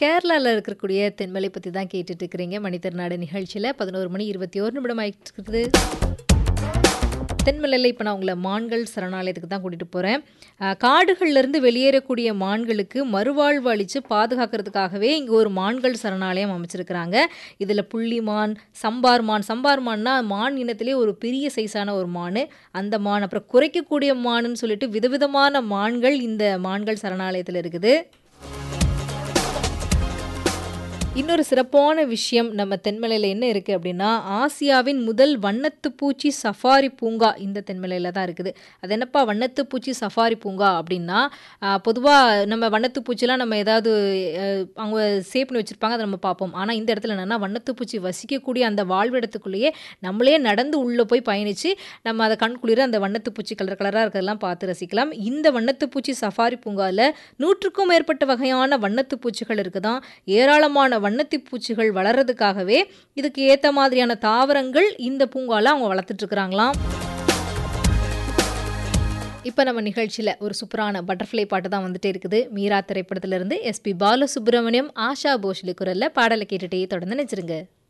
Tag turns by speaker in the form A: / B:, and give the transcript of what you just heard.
A: கேரளால இருக்கக்கூடிய தென்மலை பத்தி தான் கேட்டுட்டு இருக்கிறீங்க மணித்திருநாடு நிகழ்ச்சியில 11 மணி 21 நிமிடம் ஆயிட்டு இருக்குது. தென்மலையில இப்ப நான் உங்கள மான்கள் சரணாலயத்துக்கு தான் கூட்டிட்டு போறேன். அ காடுகள்ல இருந்து வெளியேறக்கூடிய மான்களுக்கு மறுவாழ்வு அளிச்சு பாதுகாக்கிறதுக்காகவே இங்க ஒரு மான்கள் சரணாலயம் அமைச்சிருக்கிறாங்க. இதுல புள்ளிமான், சம்பார் மான் சம்பார் மான்னா மான் இனத்திலே ஒரு பெரிய சைஸான ஒரு மானு. அந்த மான், அப்புறம் குரைக்கக்கூடிய மானுன்னு சொல்லிட்டு விதவிதமான மான்கள் இந்த மான்கள் சரணாலயத்துல இருக்குது. இன்னொரு சிறப்பான விஷயம் நம்ம தென்மலையில என்ன இருக்கு அப்படின்னா, ஆசியாவின் முதல் வண்ணத்து பூச்சி சஃபாரி பூங்கா இந்த தென்மலையில தான் இருக்குது. அது என்னப்பா வண்ணத்து பூச்சி சஃபாரி பூங்கா அப்படின்னா, அ பொதுவா நம்ம வண்ணத்து பூச்சிலாம் நம்ம ஏதாவது அ அவங்க சேவ் பண்ணி வச்சிருப்பாங்க. அத நம்ம பார்ப்போம். ஆனா இந்த இடத்துல என்னன்னா, வண்ணத்து பூச்சி வசிக்கக்கூடிய அந்த வாழ்விடத்துக்குள்ளேயே நம்மளே நடந்து உள்ள போய் பயணிச்சு, நம்ம அத கண்குளிர அந்த வண்ணத்து பூச்சி கலர் கலரா இருக்கிறதெல்லாம் பார்த்து ரசிக்கலாம். இந்த வண்ணத்து பூச்சி சஃபாரி பூங்கால 100க்கும் மேற்பட்ட வகையான வண்ணத்து பூச்சிகள் இருக்குதாம். ஏராளமான வண்ணத்தி பூச்சிகள் வளர்றதுக்காகவே இதுக்கு ஏத்த மாதிரியான தாவரங்கள் இந்த பூங்கால அவங்க வளர்த்துட்டு இருக்கிறாங்களாம். இப்ப நம்ம நிகழ்ச்சியில ஒரு சூப்பரான பட்டர்ஃப்ளை பாட்டு தான் வந்துட்டே இருக்குது. மீரா திரைப்படத்திலிருந்து எஸ்பி பாலசுப்ரமணியம், ஆஷா போஸ்லே குரல்ல பாடல கேட்டுட்டே தொடர்ந்து நினைச்சிருங்க.